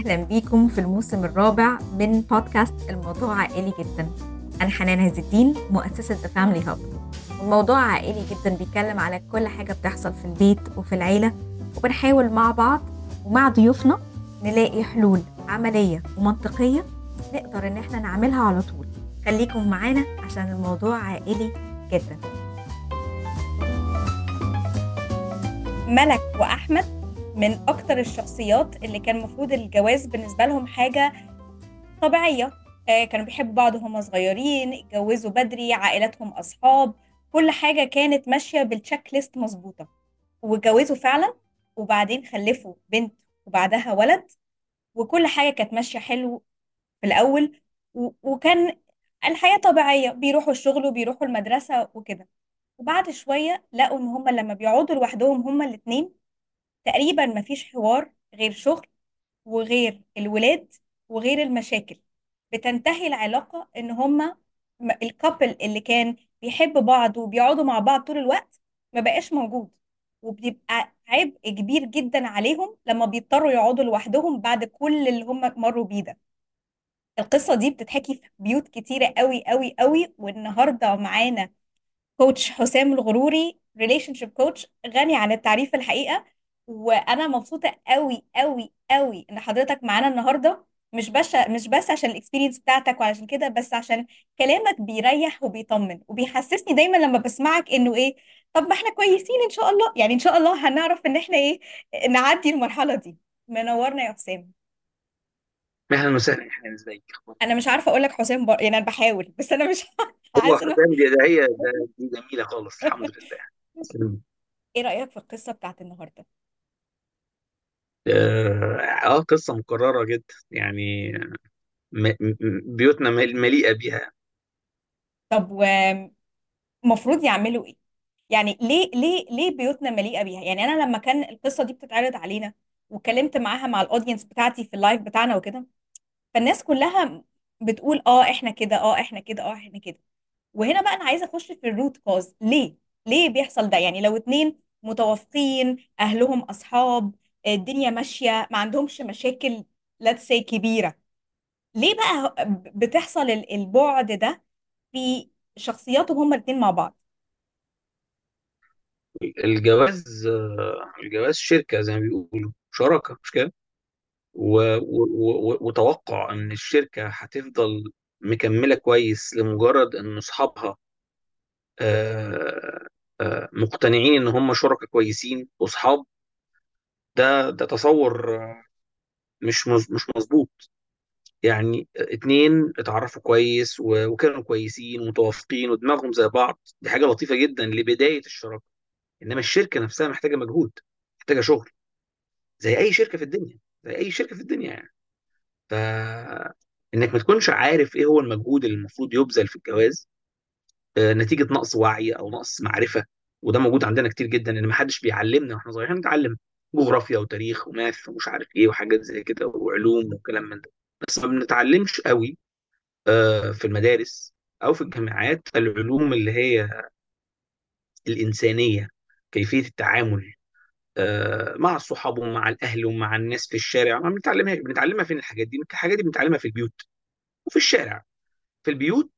أهلا بيكم في الموسم الرابع من بودكاست الموضوع عائلي جدا أنا حنان عز الدين مؤسسة The Family Hub والموضوع عائلي جدا بيتكلم على كل حاجة بتحصل في البيت وفي العيلة وبنحاول مع بعض ومع ضيوفنا نلاقي حلول عملية ومنطقية نقدر إن احنا نعملها على طول خليكم معانا عشان الموضوع عائلي جدا ملك وأحمد من أكتر الشخصيات اللي كان المفروض الجواز بالنسبة لهم حاجة طبيعية آه، كانوا بيحبوا بعض وهم صغيرين اتجوزوا بدري عائلاتهم أصحاب كل حاجة كانت ماشية بالتشيك ليست مظبوطة واتجوزوا فعلا وبعدين خلفوا بنت وبعدها ولد وكل حاجة كانت ماشية حلو في الأول و- وكان الحياة طبيعية بيروحوا الشغل وبيروحوا المدرسة وكده وبعد شوية لقوا إن هما لما بيقعدوا لوحدهم هما الاتنين تقريبا مفيش حوار غير شغل وغير الولاد وغير المشاكل بتنتهي العلاقة إن هما م- الكابل اللي كان بيحب بعض وبيقعدوا مع بعض طول الوقت ما بقاش موجود وبيبقى عبء كبير جدا عليهم لما بيضطروا يقعدوا لوحدهم بعد كل اللي هم مروا بيه ده القصة دي بتتحكي في بيوت كتيرة قوي قوي قوي والنهاردة معانا كوتش حسام الغروري ريليشن شيب كوتش غني عن التعريف الحقيقة وانا مبسوطة قوي قوي قوي ان حضرتك معانا النهاردة مش بس مش بس عشان الاكسبيرينس بتاعتك وعشان كده بس عشان كلامك بيريح وبيطمن وبيحسسني دايما لما بسمعك انه ايه طب ما احنا كويسين ان شاء الله يعني ان شاء الله هنعرف ان احنا ايه نعدي المرحلة دي منورنا يا حسام اهلا وسهلا يا حنان ازيك اخبارك انا مش عارفة اقول لك حسام بر... يعني انا بحاول بس انا مش هو حاسة إنه- حسام دي ده هي ده دي جميله خالص الحمد لله سلام. ايه رأيك في القصة بتاعت النهاردة اه آه، قصه مكرره جدا يعني م م بيوتنا مل- مليئه بيها طب ومفروض يعملوا ايه يعني ليه ليه ليه بيوتنا مليئة بيها يعني انا لما كان القصة دي بتتعرض علينا واتكلمت معاها مع الاودينس بتاعتي في اللايف بتاعنا وكده فالناس كلها بتقول اه احنا كده اه احنا كده اه احنا كده وهنا بقى انا عايزة اخش في الروت كوز ليه ليه بيحصل ده يعني لو اتنين متوافقين اهلهم اصحاب الدنيا ماشية ما عندهمش مشاكل let's say كبيرة ليه بقى بتحصل ال- البعد ده في شخصياتهم هما الاتنين مع بعض الجواز آه، الجواز شركه زي ما بيقولوا شراكه مش كده و- و- و- وتوقع ان الشركه هتفضل مكمله كويس لمجرد ان اصحابها آه، آه، مقتنعين ان هم شركاء كويسين واصحاب ده ده تصور آه، مش مز- مش مظبوط يعني اتنين اتعرفوا كويس و- وكانوا كويسين ومتوافقين ودماغهم زي بعض دي حاجة لطيفة جدا لبداية الشراكة إنما الشركة نفسها محتاجة مجهود محتاجة شغل زي أي شركة في الدنيا زي أي شركة في الدنيا يعني ف إنك ما تكونش عارف إيه هو المجهود اللي المفروض يبذل في الجواز آه، نتيجة نقص وعي أو نقص معرفة وده موجود عندنا كتير جدا إن ما حدش بيعلمنا واحنا صغيرين نتعلم جغرافيا وتاريخ وماث ومش عارف إيه وحاجات زي كده وعلوم وكلام من ده بس ما بنتعلمش قوي آه، في المدارس أو في الجامعات العلوم اللي هي الإنسانية كيفية التعامل آه، مع الصحاب ومع الأهل ومع الناس في الشارع ما بنتعلمها بنتعلمها فين الحاجات دي الحاجات دي بنتعلمها في البيوت وفي الشارع في البيوت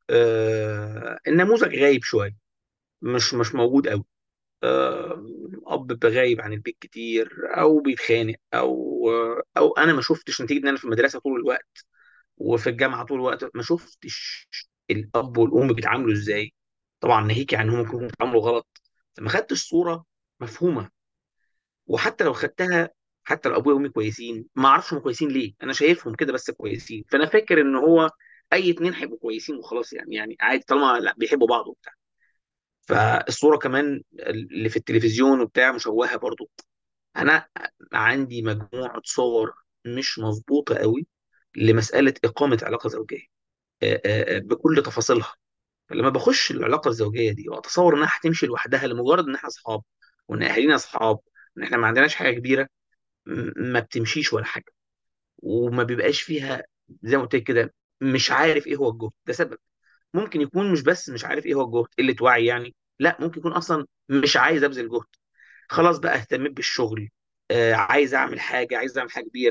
آه، النموذج غايب شوية مش مش موجود قوي آه، أب بيبقى غايب عن البيت كتير أو بيتخانق أو أو أنا ما شفتش نتيجة إن أنا في المدرسة طول الوقت وفي الجامعه طول الوقت ما شفتش الاب والام بيتعاملوا ازاي طبعا ناهيك عن هم ممكن بيتعاملوا غلط فما خدتش صوره مفهومه وحتى لو خدتها حتى لو ابويا وامي كويسين ما اعرفش هم كويسين ليه انا شايفهم كده بس كويسين فانا فاكر ان هو اي اتنين هيبقوا كويسين وخلاص يعني يعني عادي طالما لا بيحبوا بعض وبتاع فالصوره كمان اللي في التلفزيون وبتاع مشوهه برضو انا عندي مجموعه صور مش مظبوطه قوي لمساله اقامه علاقه زوجيه آه، آه، آه، بكل تفاصيلها فلما بخش العلاقه الزوجيه دي واتصور انها هتمشي لوحدها لمجرد ان احنا اصحاب وان اهالينا اصحاب وان احنا ما عندناش حاجه كبيره م- ما بتمشيش ولا حاجه وما بيبقاش فيها زي ما قلت لك كده مش عارف ايه هو الجهد ده سبب ممكن يكون مش بس مش عارف ايه هو الجهد قله وعي يعني لا ممكن يكون اصلا مش عايز ابذل جهد خلاص بقى اهتميت بالشغل آه عايز اعمل حاجه عايز اعمل حاجه كبيره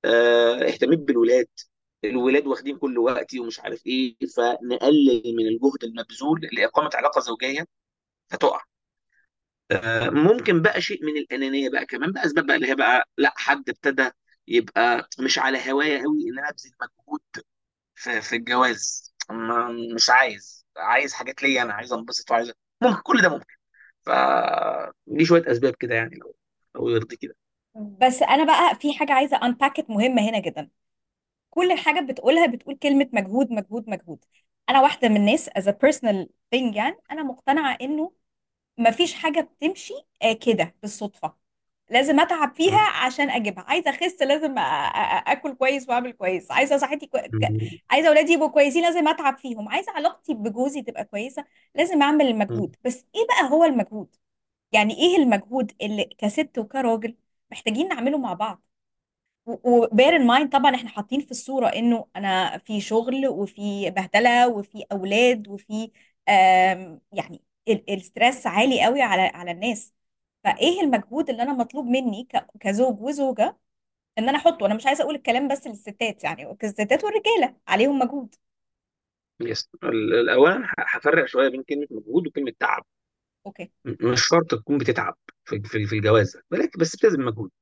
آه، اهتميت بالولاد الولاد واخدين كل وقتي ومش عارف ايه فنقلل من الجهد المبذول لاقامه علاقه زوجيه فتقع آه، ممكن بقى شيء من الانانيه بقى كمان بقى اسباب بقى اللي هي بقى لا حد ابتدى يبقى مش على هوايه قوي ان انا ابذل مجهود في في الجواز ما مش عايز عايز حاجات ليا انا عايز انبسط وعايز ممكن كل ده ممكن ف دي شويه اسباب كده يعني لو لو يرضي كده بس انا بقى في حاجه عايزه انباكت مهمه هنا جدا كل حاجه بتقولها بتقول كلمه مجهود مجهود مجهود انا واحده من الناس as a personal thing يعني انا مقتنعه انه مفيش حاجه بتمشي آه، كده بالصدفه لازم اتعب فيها م- عشان اجيبها عايزه اخس لازم أ- أ- اكل كويس واعمل كويس عايزه صحتي كو... ك- م- عايزه اولادي يبقوا كويسين لازم اتعب فيهم عايزه علاقتي بجوزي تبقى كويسه لازم اعمل م- المجهود بس ايه بقى هو المجهود يعني ايه المجهود اللي كست وكراجل محتاجين نعمله مع بعض وبير ان مايند طبعا احنا حاطين في الصوره انه انا في شغل وفي بهدله وفي اولاد وفي آم، يعني ال- الستريس عالي قوي على على الناس فايه المجهود اللي انا مطلوب مني ك- كزوج وزوجه ان انا احطه انا مش عايزه اقول الكلام بس للستات يعني الستات والرجاله عليهم مجهود يس ال- ال- اولا ه- هفرق شويه بين كلمه مجهود وكلمه تعب اوكي م- مش شرط تكون بتتعب في في في الجواز ولكن بس بتبذل مجهود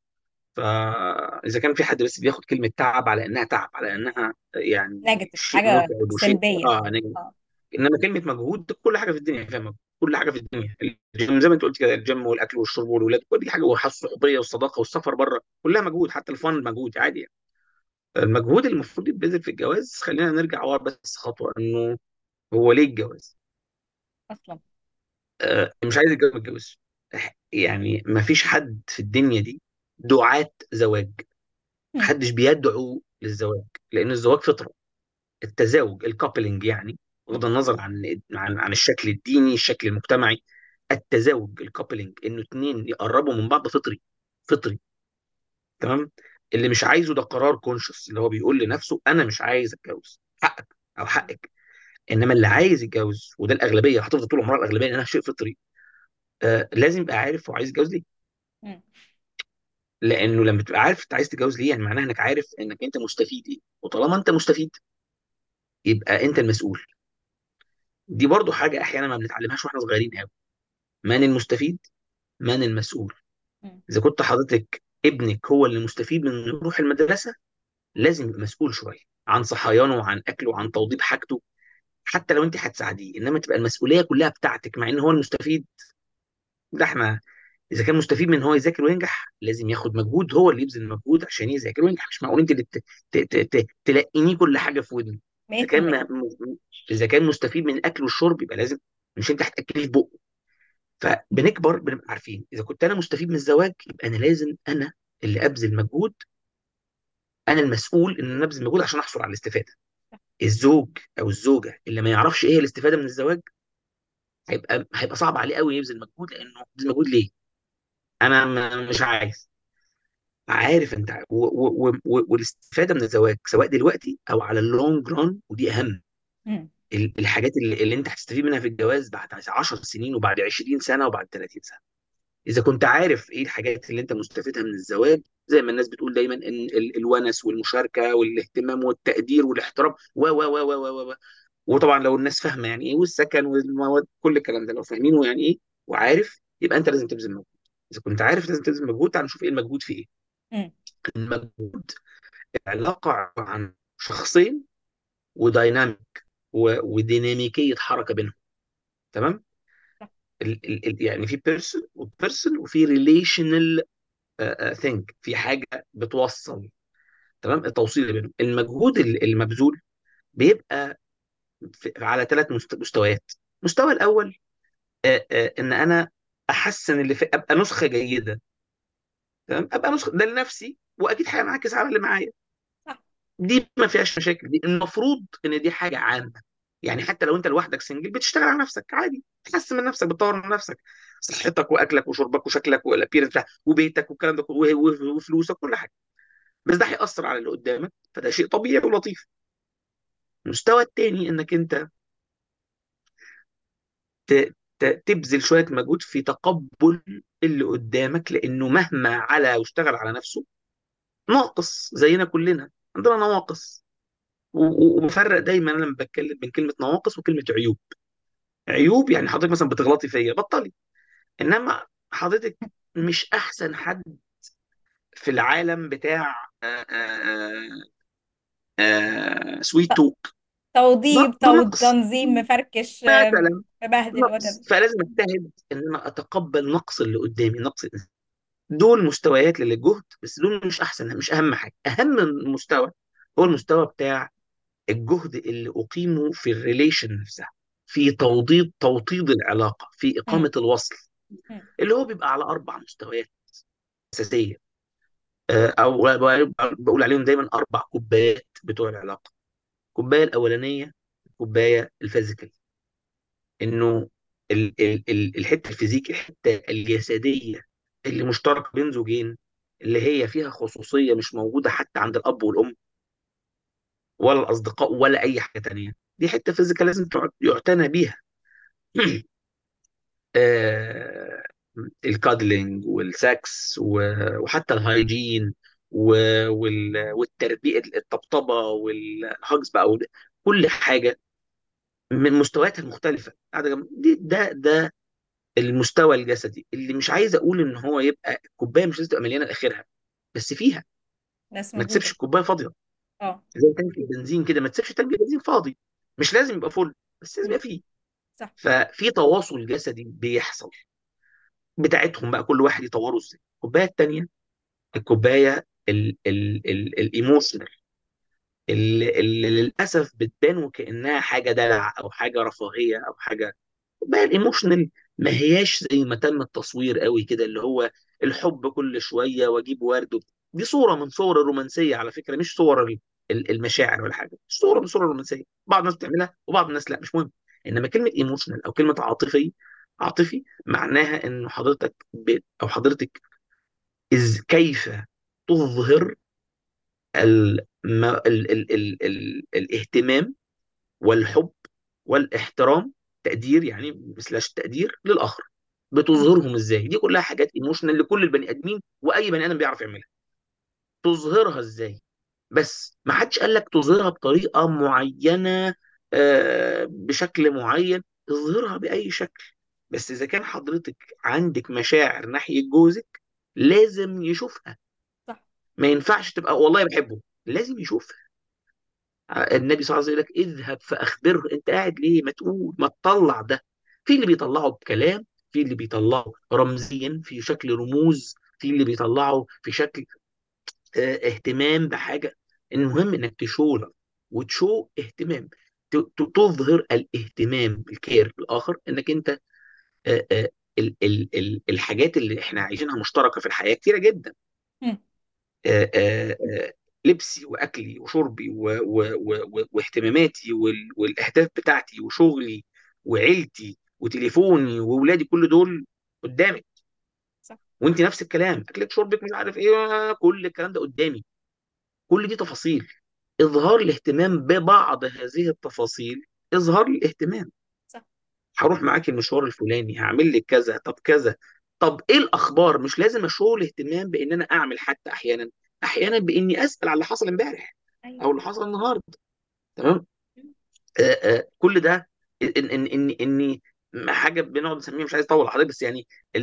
فاذا كان في حد بس بياخد كلمه تعب على انها تعب على انها يعني نيجاتيف شيء حاجه متعب وشيء سلبيه اه نجم اه انما كلمه مجهود كل حاجه في الدنيا فيها مجهود كل حاجه في الدنيا الجيم زي ما انت قلت كده الجيم والاكل والشرب والولاد كل دي حاجه والحياه الصحوبيه والصداقه والسفر بره كلها مجهود حتى الفن مجهود عادي يعني المجهود اللي المفروض يتبذل في الجواز خلينا نرجع ورا بس خطوه انه هو ليه الجواز؟ اصلا آه مش عايز يتجوز ما يتجوزش يعني ما فيش حد في الدنيا دي دعاة زواج هم. محدش بيدعو للزواج لان الزواج فطره التزاوج الكابلنج يعني بغض النظر عن عن عن الشكل الديني الشكل المجتمعي التزاوج الكابلنج انه اتنين يقربوا من بعض فطري فطري تمام اللي مش عايزه ده قرار كونشس اللي هو بيقول لنفسه انا مش عايز اتجوز حقك او حقك انما اللي عايز يتجوز وده الاغلبيه هتفضل طول عمرها الاغلبيه انها شيء فطري آه لازم يبقى عارف هو عايز يتجوز ليه هم. لانه لما تبقى عارف انت عايز تتجوز ليه يعني معناها انك عارف انك انت مستفيد ايه وطالما انت مستفيد يبقى انت المسؤول دي برضو حاجه احيانا ما بنتعلمهاش واحنا صغيرين قوي من المستفيد من المسؤول هم. اذا كنت حضرتك ابنك هو اللي مستفيد من إنه يروح المدرسه لازم يبقى مسؤول شويه عن صحيانه وعن اكله وعن توضيب حاجته حتى لو انت هتساعديه انما تبقى المسؤوليه كلها بتاعتك مع ان هو المستفيد ده احنا اذا كان مستفيد من ان هو يذاكر وينجح لازم ياخد مجهود هو اللي يبذل مجهود عشان يذاكر وينجح مش معقول انت اللي ت- ت- ت- ت- تلقينيه كل حاجه في ودنه اذا كان 100% م- م- اذا كان مستفيد من الاكل والشرب يبقى لازم مش انت هتاكليه في بقه فبنكبر بنبقى عارفين اذا كنت انا مستفيد من الزواج يبقى انا لازم انا اللي ابذل مجهود انا المسؤول ان انا ابذل مجهود عشان احصل على الاستفاده الزوج او الزوجه اللي ما يعرفش ايه هي الاستفاده من الزواج هيبقى هيبقى صعب عليه قوي يبذل مجهود لانه يبذل مجهود ليه انا م- مش عايز عارف انت و و و والاستفاده من الزواج سواء دلوقتي او على اللونج ران ودي اهم هم. ال- الحاجات اللي, اللي انت هتستفيد منها في الجواز بعد 10 سنين وبعد 20 سنه وبعد 30 سنه اذا كنت عارف ايه الحاجات اللي انت مستفيدها من الزواج زي ما الناس بتقول دايما ان ال- الونس والمشاركه والاهتمام والتقدير والاحترام و و و و و و وطبعا لو الناس فاهمه يعني ايه والسكن والمواد كل الكلام ده لو فاهمينه يعني ايه وعارف يبقى انت لازم تبذل مجهود اذا كنت عارف لازم تبذل مجهود تعال نشوف ايه المجهود في ايه هم. المجهود علاقه عن شخصين ودايناميك و- وديناميكيه حركه بينهم تمام صح. ال ال ال يعني في بيرسون وبيرسون وفي ريليشنال ثينك في حاجه بتوصل تمام التوصيل اللي بينهم المجهود ال- المبذول بيبقى في على ثلاث مستويات المستوى الاول آه، آه، ان انا احسن اللي في ابقى نسخه جيده تمام ابقى نسخه ده لنفسي واكيد هينعكس على اللي معايا صح دي ما فيهاش مشاكل دي المفروض ان دي حاجه عامه يعني حتى لو انت لوحدك سنجل بتشتغل على نفسك عادي تحسن من نفسك بتطور من نفسك صحتك واكلك وشربك وشكلك والابيرنس بتاعك وبيتك والكلام ده كله و- و- وفلوسك كل حاجه بس ده هيأثر على اللي قدامك فده شيء طبيعي ولطيف المستوى التاني انك انت ت- ت- تبذل شويه مجهود في تقبل اللي قدامك لانه مهما على واشتغل على نفسه ناقص زينا كلنا عندنا نواقص و- و- وبفرق دايما انا لما بتكلم بين كلمه نواقص وكلمه عيوب عيوب يعني حضرتك مثلا بتغلطي فيا بطلي انما حضرتك مش احسن حد في العالم بتاع آه، آه، آه، سويت ط- توك توضيب تو ناقص تنظيم مفركش آم، مثلا مبهدل وات نقص فلازم اجتهد ان انا اتقبل نقص اللي قدامي نقص دول مستويات للجهد بس دول مش احسن مش اهم حاجه اهم مستوى هو المستوى بتاع الجهد اللي اقيمه في الريليشن نفسها في توطيد توطيد العلاقه في مم. اقامه الوصل مم. اللي هو بيبقى على اربع مستويات اساسيه آه، او بقول عليهم دايما اربع كوبايات بتوع العلاقه الكوبايه الاولانيه الكوبايه الفيزيكال انه ال- ال- ال- الحته الفيزيكي الحته الجسديه اللي مشتركه بين زوجين اللي هي فيها خصوصيه مش موجوده حتى عند الاب والام ولا الاصدقاء ولا اي حاجه تانية دي حته فيزيكال لازم تع- يعتنى بيها آه، الكادلينج والسكس و- وحتى الهايجين و- وال- والتربيه الطبطبه والهجز بقى وال- كل حاجه من مستوياتها المختلفه قاعدة جنب- دي ده ده المستوى الجسدي اللي مش عايز اقول ان هو يبقى الكوبايه مش لازم تبقى مليانه لاخرها بس فيها ناس ما تسيبش موجودة الكوبايه فاضيه اه زي تانك البنزين كده ما تسيبش تانك البنزين فاضي مش لازم يبقى فل بس لازم مم. يبقى فيه صح ففي تواصل جسدي بيحصل بتاعتهم بقى كل واحد يطوره ازاي الكوبايه التانيه الكوبايه ال ال ال الايموشنال اللي, اللي للاسف بتبان وكانها حاجه دلع او حاجه رفاهيه او حاجه بقى الايموشنال ما هياش زي ما تم التصوير قوي كده اللي هو الحب كل شويه واجيب ورد وب- دي صوره من صور الرومانسيه على فكره مش صور ال- ال- المشاعر ولا حاجه صوره من صور الرومانسيه بعض الناس بتعملها وبعض الناس لا مش مهم انما كلمه ايموشنال او كلمه عاطفي عاطفي معناها ان حضرتك ب... او حضرتك إز كيف تظهر ال... ما... ال... ال... ال... ال... الاهتمام والحب والاحترام تقدير يعني سلاش تقدير للاخر مم. بتظهرهم ازاي دي كلها حاجات ايموشنال لكل البني ادمين واي بني ادم بيعرف يعملها تظهرها ازاي بس ما حدش قال لك تظهرها بطريقه معينه آه، بشكل معين اظهرها باي شكل بس اذا كان حضرتك عندك مشاعر ناحيه جوزك لازم يشوفها صح ما ينفعش تبقى والله بحبه لازم يشوفها النبي صلى الله عليه وسلم يقول لك اذهب فاخبره انت قاعد ليه ما تقول ما تطلع ده في اللي بيطلعه بكلام في اللي بيطلعه رمزيا في شكل رموز في اللي بيطلعه في شكل آه، اهتمام بحاجه المهم انك تشو وتشو اهتمام ت- ت- تظهر الاهتمام الكير بالاخر انك انت آه، آه، ال- ال- ال- الحاجات اللي احنا عايشينها مشتركه في الحياه كتيره جدا مم. آه، آه، آه، لبسي واكلي وشربي و... و... و... و... واهتماماتي وال... والاهداف بتاعتي وشغلي وعيلتي وتليفوني واولادي كل دول قدامك صح وانت نفس الكلام اكلك شربك مش عارف ايه كل الكلام ده قدامي كل دي تفاصيل اظهار الاهتمام ببعض هذه التفاصيل اظهار الاهتمام صح هروح معاك المشوار الفلاني هعمل لك كذا طب كذا طب ايه الاخبار مش لازم اشغل الاهتمام بان انا اعمل حتى احيانا احيانا باني اسال على اللي حصل امبارح ايوه او اللي حصل النهارده تمام مم. آه آه كل ده ان ان ان اني حاجه بنقعد نسميها مش عايز اطول على حضرتك بس يعني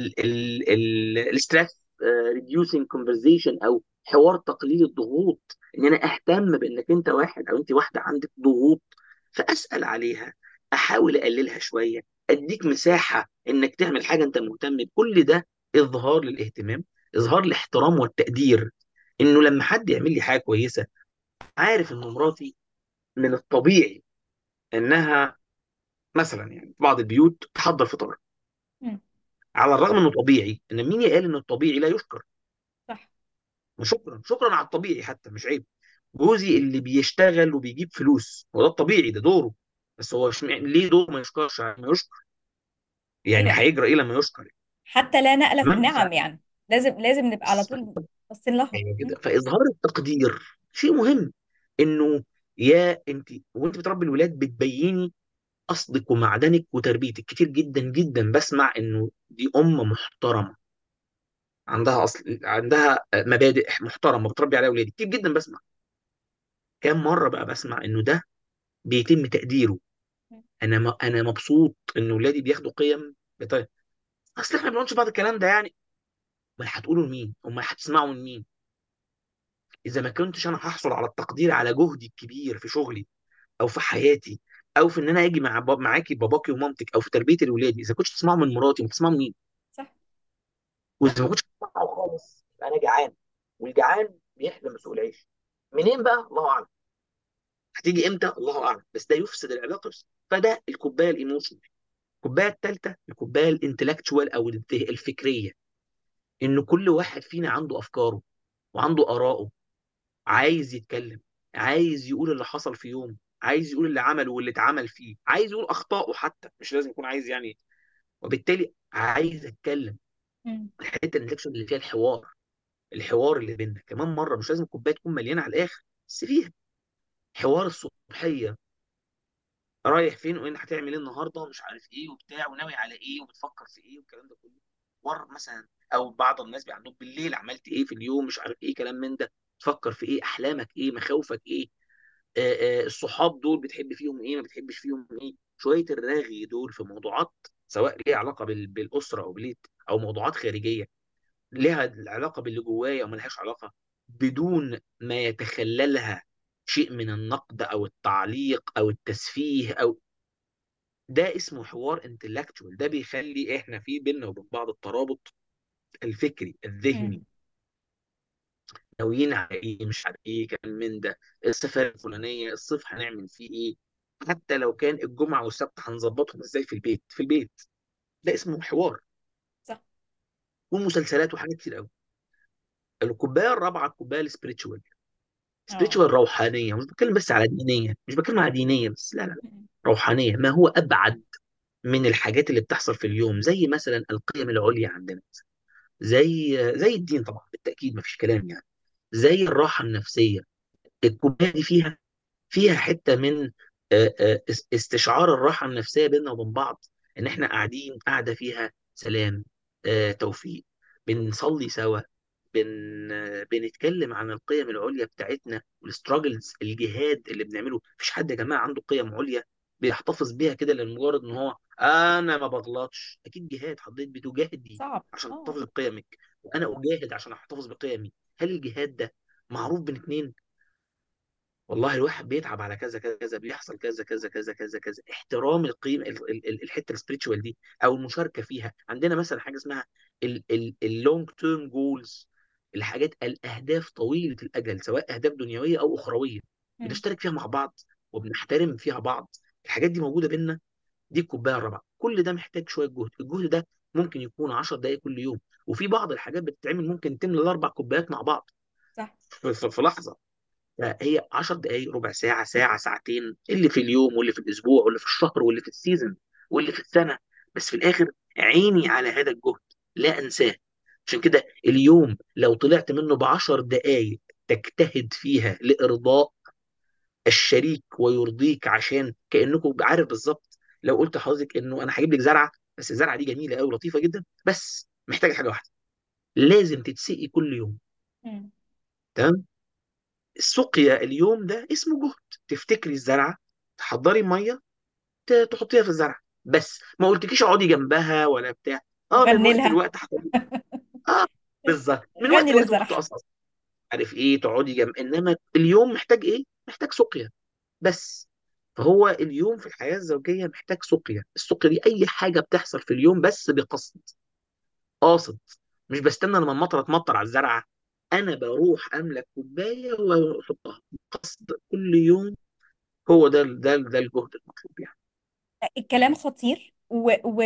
الستريس ريديوسينج كونفرزيشن او حوار تقليل الضغوط ان انا اهتم بانك انت واحد او انت واحده عندك ضغوط فاسال عليها احاول اقللها شويه اديك مساحه انك تعمل حاجه انت مهتم بكل ده اظهار للاهتمام اظهار الاحترام والتقدير انه لما حد يعمل لي حاجه كويسه عارف ان مراتي من الطبيعي انها مثلا يعني في بعض البيوت تحضر فطار مم. على الرغم انه طبيعي ان مين قال ان الطبيعي لا يشكر صح شكرا شكرا على الطبيعي حتى مش عيب جوزي اللي بيشتغل وبيجيب فلوس هو ده الطبيعي ده دوره بس هو شم... ليه دور ما يشكرش ما يشكر يعني ايوه هيجرى ايه لما يشكر حتى لا نألف تمام ف... النعم يعني لازم لازم نبقى على طول باصين لها يعني مم. كده فاظهار التقدير شيء مهم انه يا انت وانت بتربي الولاد بتبيني اصلك ومعدنك وتربيتك كتير جدا جدا بسمع انه دي ام محترمه عندها اصل عندها مبادئ محترمه بتربي عليها اولادي كتير جدا بسمع كام مره بقى بسمع انه ده بيتم تقديره انا م... انا مبسوط ان اولادي بياخدوا قيم بطريقه اصل احنا ما بنقولش بعض الكلام ده يعني امال هتقولوا لمين امال هتسمعوا من مين اذا ما كنتش انا هحصل على التقدير على جهدي الكبير في شغلي او في حياتي او في ان انا اجي مع باب معاكي باباكي ومامتك او في تربيه الاولاد اذا كنتش تسمعوا من مراتي ما تسمعوا من مين صح صح واذا ما كنتش تسمعوا خالص يبقى انا جعان والجعان بيحلم مسؤول عيش منين بقى الله اعلم هتيجي امتى الله اعلم بس ده يفسد العلاقه فده الكوبايه الايموشنال الكوبايه الثالثه الكوبايه الانتلكتشوال او الفكريه ان كل واحد فينا عنده افكاره وعنده اراءه عايز يتكلم عايز يقول اللي حصل في يوم عايز يقول اللي عمله واللي اتعمل فيه عايز يقول اخطائه حتى مش لازم يكون عايز يعني وبالتالي عايز اتكلم مم. الحته الانتلكشوال اللي فيها الحوار الحوار اللي بيننا كمان مره مش لازم الكوبايه تكون مليانه على الاخر بس فيها حوار الصبحيه رايح فين وين هتعمل ايه النهارده ومش عارف ايه وبتاع وناوي على ايه وبتفكر في ايه والكلام ده كله ور مثلا او بعض الناس بيبقى عندهم بالليل عملت ايه في اليوم مش عارف ايه كلام من ده تفكر في ايه احلامك ايه مخاوفك ايه آه آه الصحاب دول بتحب فيهم ايه ما بتحبش فيهم ايه شويه الرغي دول في موضوعات سواء ليها علاقه بال- بالاسره او بليت او موضوعات خارجيه ليها علاقه باللي جوايا او ملهاش علاقه بدون ما يتخللها شيء من النقد او التعليق او التسفيه او ده اسمه حوار انتلكتوال ده بيخلي احنا في بيننا وبين بعض الترابط الفكري الذهني مم. ناويين على ايه مش على ايه كلام من ده السفر الفلانيه الصيف هنعمل فيه ايه حتى لو كان الجمعه والسبت هنظبطهم ازاي في البيت في البيت ده اسمه حوار صح ومسلسلات وحاجات كتير قوي الكوبايه الرابعه الكوبايه السبiritual اه سبiritual روحانيه مش بتكلم بس على دينيه مش بتكلم على دينيه بس لا لا لا. مم. روحانيه ما هو ابعد من الحاجات اللي بتحصل في اليوم زي مثلا القيم العليا عندنا زي زي الدين طبعا بالتاكيد ما فيش كلام يعني زي الراحه النفسيه الكوبايه دي فيها فيها حته من آه، آه، اس- استشعار الراحه النفسيه بيننا وبين بعض ان احنا قاعدين قاعده فيها سلام آه، توفيق بنصلي سوا بن آه، بنتكلم عن القيم العليا بتاعتنا والستراجلز الجهاد اللي بنعمله مفيش حد يا جماعه عنده قيم عليا بيحتفظ بيها كده لمجرد ان هو انا ما بغلطش اكيد جهاد حضرتك بتجاهدي صعب عشان اه تحتفظ بقيمك وانا اجاهد عشان احتفظ بقيمي هل الجهاد ده معروف بين اتنين والله الواحد بيتعب على كذا كذا كذا بيحصل كذا كذا كذا كذا كذا احترام القيم ال- ال- ال- الحته السبiritual دي او المشاركه فيها عندنا مثلا حاجه اسمها اللونج تيرم جولز الحاجات الاهداف طويله الاجل سواء اهداف دنيويه او اخرويه مم. بنشترك فيها مع بعض وبنحترم فيها بعض الحاجات دي موجوده بينا دي الكوبايه الرابعه كل ده محتاج شويه جهد الجهد ده ممكن يكون 10 دقائق كل يوم وفي بعض الحاجات بتتعمل ممكن تملى الاربع كوبايات مع بعض صح في, في, في لحظه فهي 10 دقائق ربع ساعة ساعة ساعتين اللي في اليوم واللي في الأسبوع واللي في الشهر واللي في السيزون واللي في السنة بس في الآخر عيني على هذا الجهد لا أنساه عشان كده اليوم لو طلعت منه بعشر دقائق تجتهد فيها لإرضاء الشريك ويرضيك عشان كأنكم عارف بالظبط لو قلت لحضرتك إنه أنا هجيب لك زرعة بس الزرعة دي جميلة أوي لطيفة جدا بس محتاجة حاجة واحدة لازم تتسقي كل يوم مم. تمام السقيا اليوم ده اسمه جهد تفتكري الزرعه تحضري ميه ت- تحطيها في الزرعه بس ما قلتلكيش اقعدي جنبها ولا بتاع اه من وغني وقت لها لوقت هتقولي اه بالظبط من وقت غني لوقت للزرع ممكن تقصقص عارف ايه تقعدي جنب انما اليوم محتاج ايه محتاج سقيا بس فهو اليوم في الحياه الزوجيه محتاج سقيا السقيا دي اي حاجه بتحصل في اليوم بس بقصد قاصد مش بستنى لما المطره تمطر على الزرعه انا بروح املك كوبايه واحطها قصد كل يوم هو ده ده ده الجهد المطلوب يعني الكلام خطير و... و...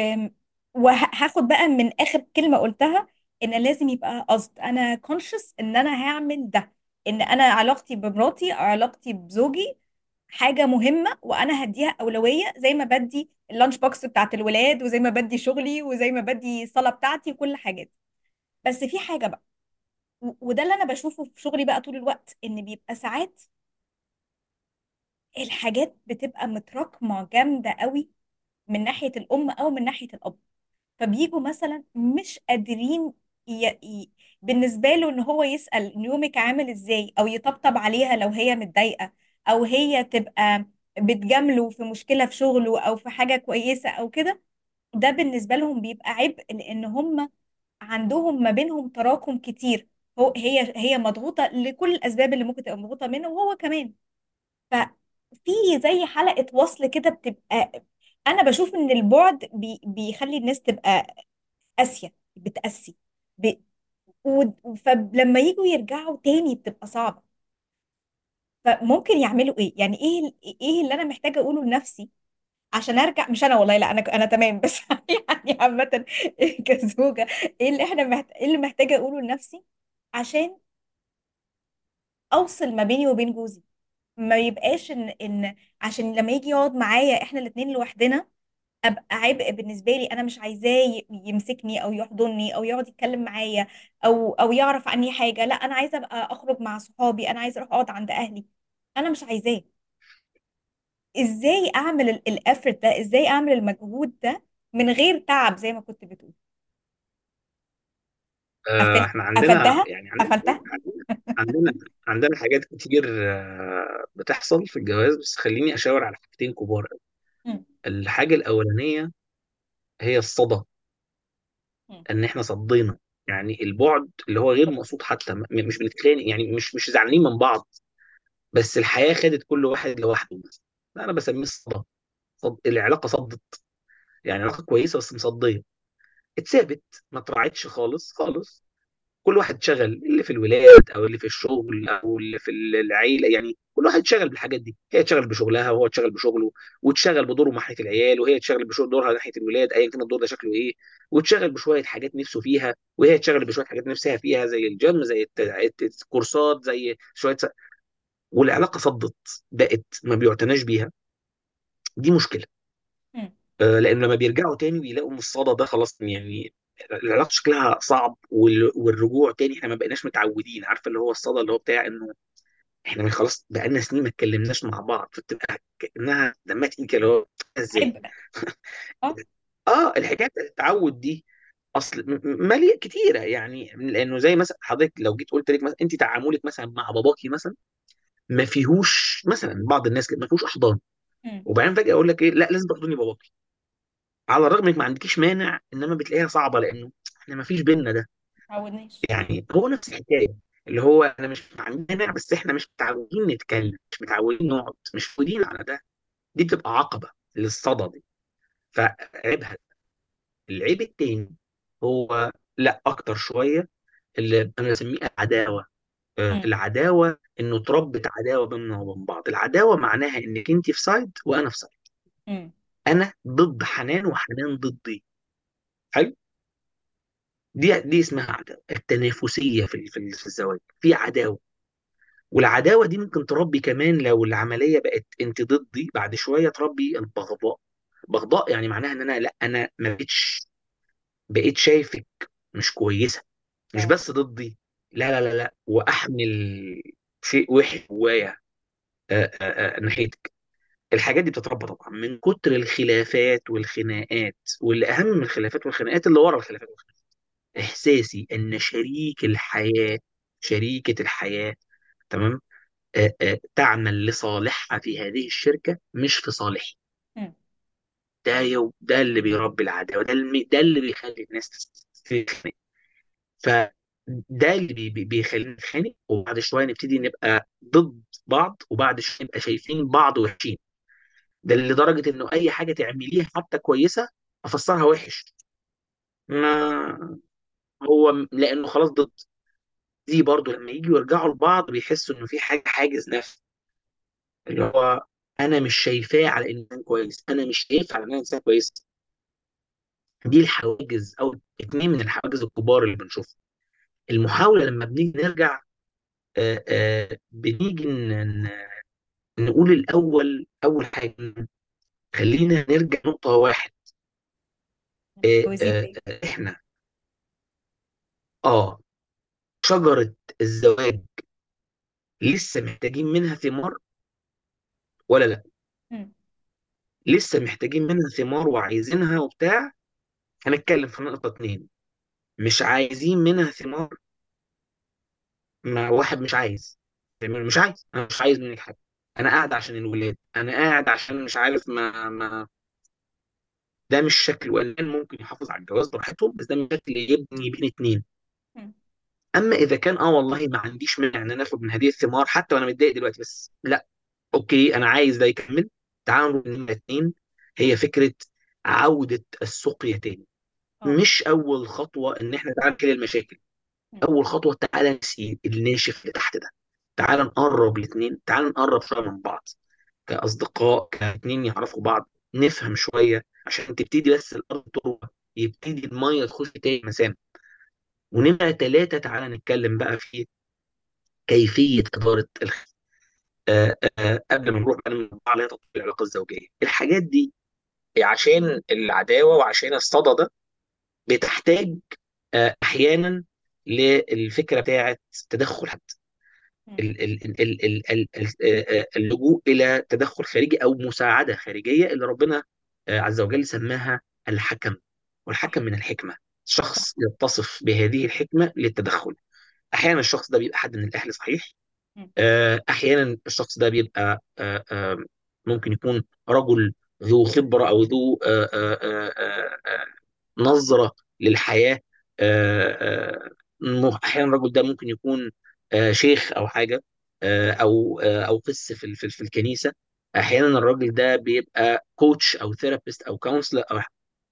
وهاخد بقى من اخر كلمة قلتها ان لازم يبقى قصد انا كونشس ان انا هعمل ده ان انا علاقتي بمراتي او علاقتي بزوجي حاجة مهمة وانا هديها اولوية زي ما بدي اللانش بوكس بتاعت الولاد وزي ما بدي شغلي وزي ما بدي الصلاة بتاعتي وكل حاجات بس في حاجة بقى و- وده اللي انا بشوفه في شغلي بقى طول الوقت ان بيبقى ساعات الحاجات بتبقى متراكمة جامدة قوي من ناحية الأم أو من ناحية الأب فبيجوا مثلا مش قادرين ي... ي... بالنسبة له ان هو يسأل إن يومك عامل ازاي او يطبطب عليها لو هي متضايقة او هي تبقى بتجامله في مشكلة في شغله او في حاجة كويسة او كده ده بالنسبة لهم بيبقى عبء لان هم عندهم ما بينهم تراكم كتير هو هي هي مضغوطة لكل الاسباب اللي ممكن تبقى مضغوطة منه وهو كمان ففي زي حلقة وصل كده بتبقى انا بشوف ان البعد بي... بيخلي الناس تبقى قاسية بتقسي ب... و... فلما يجوا يرجعوا تاني بتبقى صعبة فممكن يعملوا ايه يعني ايه ال- ايه اللي انا محتاجة اقوله لنفسي عشان ارجع مش انا والله لا انا انا تمام بس يعني عامة كزوجة ايه اللي احنا محت... ايه اللي محتاجة اقوله لنفسي عشان اوصل ما بيني وبين جوزي ما يبقاش ان ان عشان لما يجي يقعد معايا احنا الاتنين لوحدنا ابقى عبء بالنسبه لي انا مش عايزاه ي- يمسكني او يحضني او يقعد يتكلم معايا او او يعرف عني حاجه لا انا عايزه ابقى اخرج مع صحابي انا عايزه اروح اقعد عند اهلي انا مش عايزاه ازاي اعمل الافورت ده ازاي اعمل المجهود ده من غير تعب زي ما كنت بتقول آه، قفلت احنا عندنا قفلتها يعني عندنا قفلتها عندنا عندنا حاجات كتير آه، بتحصل في الجواز بس خليني اشاور على حاجتين كبار أوي. مم. الحاجة الأولانية هي الصدى مم. ان احنا صدينا يعني البعد اللي هو غير مقصود حتى م- مش بنتخانق يعني مش مش زعلانين من بعض بس الحياة خدت كل واحد لوحده مثلا ده انا بسميه الصدى صد... العلاقة صدت يعني علاقة كويسة بس مصدية اتثابت ما طلعتش خالص خالص كل واحد شغل اللي في الولاد او اللي في الشغل او اللي في العيله يعني كل واحد شغل بالحاجات دي هي تشتغل بشغلها وهو تشتغل بشغله وتشتغل بدوره ناحيه العيال وهي تشتغل بشغل دورها ناحيه الولاد ايا كان الدور ده شكله ايه وتشتغل بشويه حاجات نفسه فيها وهي تشتغل بشويه حاجات نفسها فيها زي الجيم زي الت- الت- الكورسات زي شويه س... والعلاقه صدت بقت ما بيعتناش بيها دي مشكله مم. آه، لان لما بيرجعوا تاني ويلاقوا ان الصدى ده خلاص يعني العلاقه شكلها صعب وال- والرجوع تاني احنا ما بقيناش متعودين عارفه اللي هو الصدى اللي هو بتاع انه احنا من خلاص بقالنا سنين ما اتكلمناش مع بعض فبتبقى كانها دمها تقيل كده اللي هو ازاي عبء اه اه الحكايه بتاعت التعود دي اصل م- م- ماليه كتيره يعني لانه زي مثلا حضرتك لو جيت قلت لك مثلا انت تعاملك مثلا مع باباكي مثلا ما فيهوش مثلا بعض الناس كده ما فيهوش احضان مم. وبعدين فجاه اقول لك ايه لا لازم تحضني باباكي على الرغم انك ما عندكيش مانع انما بتلاقيها صعبه لانه احنا ما فيش بينا ده متعودناش يعني هو نفس الحكايه اللي هو انا مش عندي مانع بس احنا مش متعودين نتكلم مش متعودين نقعد مش متعودين على ده دي بتبقى عقبه للصدى دي فعيبها العيب التاني هو لا اكتر شويه اللي انا بسميه العداوه آه، مم. العداوه انه تربط عداوه بيننا وبين بعض العداوه معناها انك انت في سايد وانا في سايد مم. انا ضد حنان وحنان ضدي حلو دي دي اسمها عداوه التنافسيه في في في الزواج في عداوه والعداوه دي ممكن تربي كمان لو العمليه بقت انت ضدي بعد شويه تربي البغضاء بغضاء يعني معناها ان انا لا انا ما بقتش بقيت شايفك مش كويسه مش اه بس ضدي لا لا لا لا واحمل شيء وحش جوايا آه، آه، آه، ناحيتك الحاجات دي بتتربى طبعا من كتر الخلافات والخناقات واللي اهم من الخلافات والخناقات اللي ورا الخلافات والخناقات احساسي ان شريك الحياه شريكه الحياه تمام آه، آه، تعمل لصالحها في هذه الشركه مش في صالحي مم. ده يو ده اللي بيربي العداوه ده اللي ده اللي بيخلي الناس تتخانق فده اللي بي- بي- بيخلينا نتخانق وبعد شويه نبتدي نبقى ضد بعض وبعد شويه نبقى شايفين بعض وحشين ده لدرجه انه اي حاجه تعمليها حتى كويسه افسرها وحش ما هو م- لانه خلاص ضد دي برضو لما يجوا يرجعوا لبعض بيحسوا انه في حاجه حاجز نفسي اللي هو انا مش شايفاه على انسان كويس انا مش شايف على انه انسان كويس دي الحواجز او اتنين من الحواجز الكبار اللي بنشوفها المحاوله لما بنيجي نرجع آه، آه، بنيجي ن- ن- نقول الأول أول حاجة خلينا نرجع نقطة واحد آه، متجوزين آه، ليه آه، إحنا آه شجرة الزواج لسه محتاجين منها ثمار ولا لأ مم. لسه محتاجين منها ثمار وعايزينها وبتاع هنتكلم في نقطة اتنين مش عايزين منها ثمار ما واحد مش عايز فاهمني؟ مش عايز انا مش عايز منك حاجه انا قاعد عشان الولاد انا قاعد عشان مش عارف ما ما ده مش شكل والان ممكن يحافظ على الجواز براحتهم بس ده مش شكل يبني بين اتنين مم. اما اذا كان اه والله ما عنديش مانع ان انا اخد من هذه الثمار حتى وانا متضايق دلوقتي بس لا اوكي انا عايز ده يكمل تعالوا نمرة اتنين هي فكره عوده السقيا تاني اه مش اول خطوه ان احنا تعالى نحل المشاكل مم. اول خطوه تعالى نسي الناشف اللي تحت ده تعالى نقرب الاثنين تعالى نقرب شويه من بعض كاصدقاء كاتنين يعرفوا بعض نفهم شويه عشان تبتدي بس الارض تروى يبتدي الميه تخش تاني مسام ونمرة ثلاثة تعالى نتكلم بقى في كيفية إدارة الخ... آه آه قبل ما نروح بقى من عليها تطبيق العلاقة الزوجية الحاجات دي عشان العداوة وعشان الصدى ده بتحتاج آه أحيانا للفكرة بتاعت تدخل حد مم. ال- ال- ال- ال- ال- ال- ال- آه، اللجوء إلى تدخل خارجي أو مساعدة خارجية اللي ربنا آه، عز وجل سماها الحكم والحكم صح من الحكمة صح شخص يتصف بهذه الحكمة للتدخل أحيانا الشخص ده بيبقى حد من الأهل صحيح مم. آه، احيانا الشخص ده بيبقى آه، آه، ممكن يكون رجل ذو خبره او ذو آه، آه، آه، آه، آه، نظره للحياه آه، آه، م- احيانا الرجل ده ممكن يكون آه، شيخ او حاجه آه، او آه، او قس في ال- في في الكنيسه احيانا الراجل ده بيبقى كوتش او ثيرابيست او كونسلر او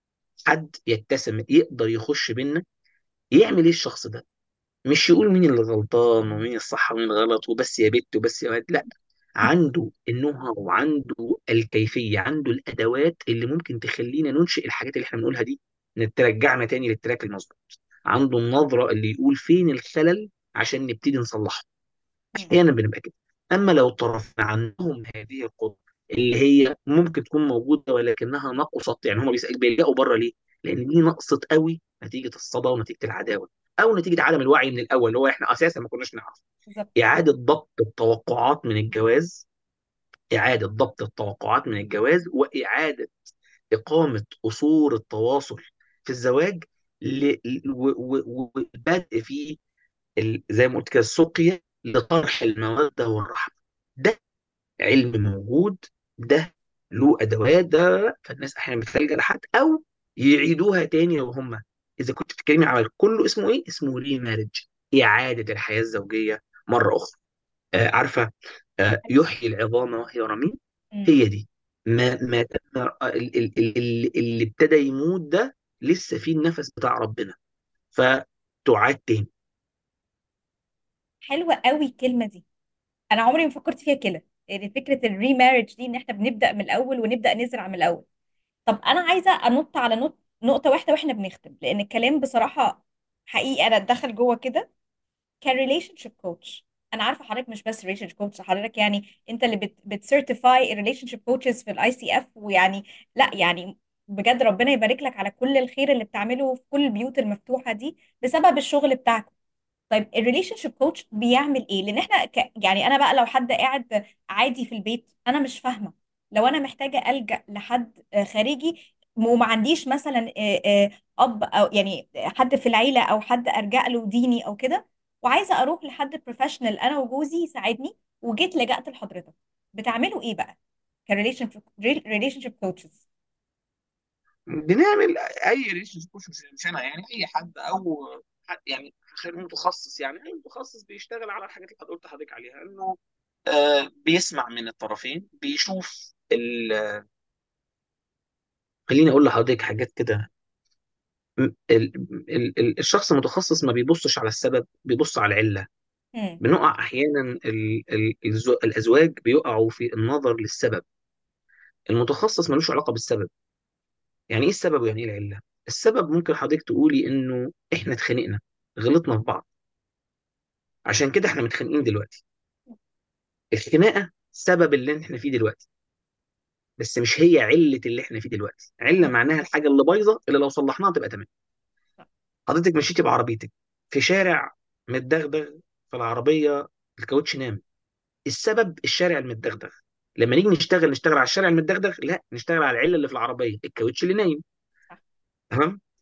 حد يتسم يقدر يخش بينا يعمل ايه الشخص ده مش يقول مين اللي غلطان ومين الصح ومين الغلط وبس يا بت وبس يا واد لا عنده النهى وعنده الكيفية عنده الأدوات اللي ممكن تخلينا ننشئ الحاجات اللي احنا بنقولها دي ترجعنا تاني للتراك المظبوط عنده النظرة اللي يقول فين الخلل عشان نبتدي نصلحه مم. احيانا بنبقى كده اما لو طرفنا عندهم هذه القدره اللي هي ممكن تكون موجوده ولكنها نقصت يعني هم بيسألوا بيلجأوا بره ليه؟ لان دي نقصت قوي نتيجه الصدى ونتيجه العداوه او نتيجه عدم الوعي من الاول اللي هو احنا اساسا ما كناش نعرف بالظبط اعاده ضبط التوقعات من الجواز اعاده ضبط التوقعات من الجواز واعاده اقامه اصول التواصل في الزواج ل- و- و- والبدء في ال- زي ما قلت كده السقيا لطرح المودة والرحمة ده علم موجود ده له أدوات ده فالناس أحيانا بتلجأ لحد أو يعيدوها تاني لو هم إذا كنت بتتكلمي على كله اسمه إيه؟ اسمه ري مارج إعادة الحياة الزوجية مرة أخرى آه عارفة آه يحيي العظام وهي رميم مم. هي دي ما ما تم- ال- ال- ال- ال- اللي ابتدى يموت ده لسه فيه النفس بتاع ربنا فتعاد تاني حلوة قوي الكلمة دي انا عمري ما فكرت فيها كده يعني فكرة الري مارج دي ان احنا بنبدأ من الاول ونبدأ نزرع من الاول طب انا عايزة انط على نط نقطة واحدة واحنا بنختم لان الكلام بصراحة حقيقي انا اتدخل جوه كده كريليشن شيب كوتش انا عارفه حضرتك مش بس ريليشن شيب كوتش حضرتك يعني انت اللي بت بتسيرتيفاي ريليشن شيب كوتشز في الاي سي اف ويعني لا يعني بجد ربنا يبارك لك على كل الخير اللي بتعمله في كل البيوت المفتوحه دي بسبب الشغل بتاعك طيب الريليشن شيب كوتش بيعمل ايه لان احنا ك... يعني انا بقى لو حد قاعد عادي في البيت انا مش فاهمه لو انا محتاجه ألجأ لحد آه، خارجي وما عنديش مثلا آه، آه، اب او يعني حد في العيله او حد ارجع له ديني او كده وعايزه اروح لحد بروفيشنال انا وجوزي يساعدني وجيت لجأت لحضرتك بتعملوا ايه بقى كريليشن ريليشن شيب كوتشز بنعمل اي ريليشن شيب مش مش انا يعني اي حد او حد يعني خلينا متخصص يعني اي متخصص بيشتغل على الحاجات اللي قلت لحضرتك عليها انه آه بيسمع من الطرفين بيشوف ال... خليني اقول لحضرتك حاجات كده م- ال... ال... ال... الشخص المتخصص ما بيبصش على السبب بيبص على العلة امم بنقع احيانا ال... ال... الزو... الازواج بيقعوا في النظر للسبب المتخصص ملوش علاقة بالسبب يعني ايه السبب ويعني ايه العلة السبب ممكن حضرتك تقولي انه احنا اتخانقنا غلطنا في بعض عشان كده احنا متخانقين دلوقتي الخناقه سبب اللي احنا فيه دلوقتي بس مش هي عله اللي احنا فيه دلوقتي عله معناها الحاجه اللي بايظه اللي لو صلحناها تبقى تمام حضرتك مشيتي بعربيتك في شارع متدغدغ في العربيه الكاوتش نام السبب الشارع المتدغدغ لما نيجي نشتغل نشتغل على الشارع المتدغدغ لا نشتغل على العله اللي في العربيه الكاوتش اللي نايم صح تمام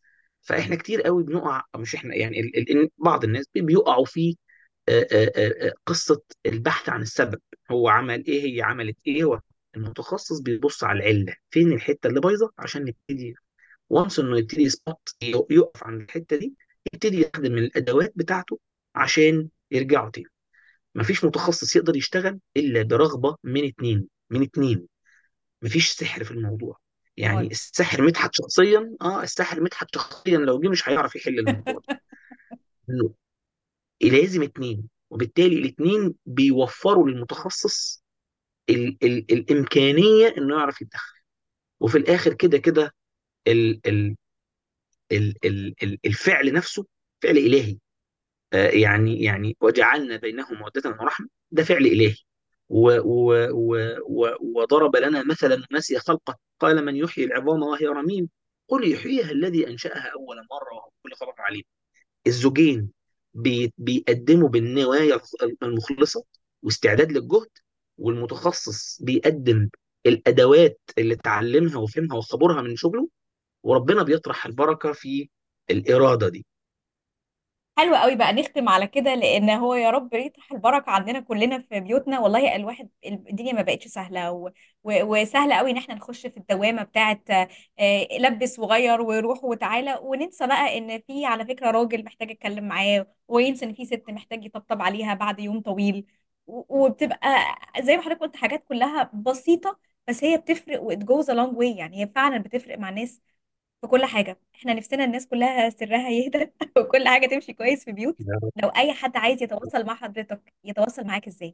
فاحنا كتير قوي بنقع مش احنا يعني ال- ال- ال- بعض الناس بيقعوا في آه، آه، آه، آه، قصة البحث عن السبب هو عمل ايه هي عملت ايه هو المتخصص بيبص على العلة فين الحتة اللي بايظة عشان نبتدي وانس انه يبتدي يسبوت يقف عند الحتة دي يبتدي يستخدم الادوات بتاعته عشان يرجعوا تاني مفيش متخصص يقدر يشتغل الا برغبة من اتنين من اتنين مفيش سحر في الموضوع يعني خالص الساحر مدحت شخصيا اه الساحر مدحت شخصيا لو جه مش هيعرف يحل الموضوع ده إنه لازم اتنين وبالتالي الاتنين بيوفروا للمتخصص ال ال الامكانيه انه يعرف يتدخل وفي الاخر كده كده ال ال ال ال ال الفعل نفسه فعل الهي آه يعني يعني وجعلنا بينهم موده ورحمه ده فعل الهي و و و و وضرب لنا مثلا نسي خلقه قال من يحيي العظام وهي رميم قل يحييها الذي انشاها اول مره وهو بكل خلق عليم الزوجين بي- بيقدموا بالنوايا المخلصة واستعداد للجهد والمتخصص بيقدم الأدوات اللي اتعلمها وفهمها وخبرها من شغله وربنا بيطرح البركة في الإرادة دي حلو قوي بقى نختم على كده لان هو يا رب يطرح البركه عندنا كلنا في بيوتنا والله الواحد الدنيا ما بقتش سهله و... و... وسهله قوي ان احنا نخش في الدوامه بتاعت آه، لبس وغير وروح وتعالى وننسى بقى ان في على فكره راجل محتاج اتكلم معاه وينسى ان في ست محتاج يطبطب عليها بعد يوم طويل و... وبتبقى زي ما حضرتك قلت حاجات كلها بسيطه بس هي بتفرق و it goes a long way يعني هي فعلا بتفرق مع الناس في كل حاجة احنا نفسنا الناس كلها سرها يهدى وكل حاجة تمشي كويس في بيوت يا رب. لو أي حد عايز يتواصل مع حضرتك يتواصل معاك ازاي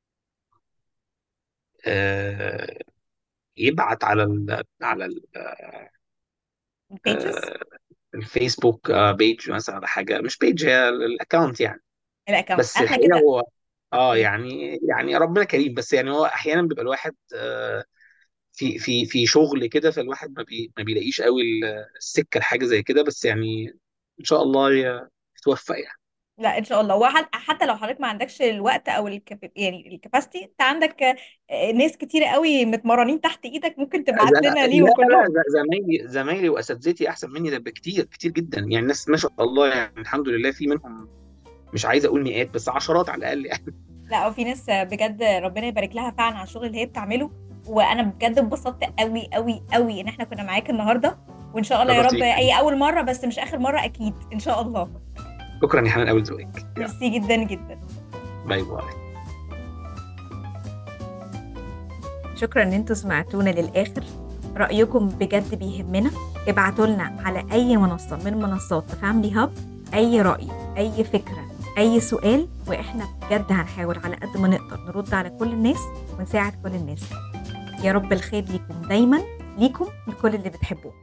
آه يبعت على ال على ال البيجز آه الفيسبوك آه بيج مثلا على حاجة مش بيج هي الأكاونت يعني الأكونت بس احنا الحقيقة كده هو اه مم. يعني يعني ربنا كريم بس يعني هو أحيانا بيبقى الواحد آه في في في شغل كده فالواحد ما بي ما بيلاقيش قوي ال- السكه لحاجه زي كده بس يعني ان شاء الله ي- يتوفق يعني لا ان شاء الله وحد حتى لو حضرتك ما عندكش الوقت او الكب... يعني الكباستي انت عندك آه، ناس كتير قوي متمرنين تحت ايدك ممكن ز- تبعت لنا لا ليهم لا لا كلهم ز- زمايلي زمايلي واساتذتي احسن مني ده بكتير كتير جدا يعني الناس ما شاء الله يعني الحمد لله في منهم مش عايز اقول مئات بس عشرات على الاقل يعني لا وفي ناس بجد ربنا يبارك لها فعلا على الشغل اللي هي بتعمله وانا بجد اتبسطت قوي قوي قوي ان احنا كنا معاك النهارده وان شاء الله يا شرفت رب بيك اي اول مره بس مش اخر مره اكيد ان شاء الله شكرا يا حنان اول ذوقك يلا ميرسي جدا جدا باي باي شكرا ان انتوا سمعتونا للاخر رايكم بجد بيهمنا ابعتوا لنا على اي منصه من منصات فاملي هاب اي راي اي فكره اي سؤال واحنا بجد هنحاول على قد ما نقدر نرد على كل الناس ونساعد كل الناس يا رب الخير ليكم دايما ليكم لكل اللي بتحبوه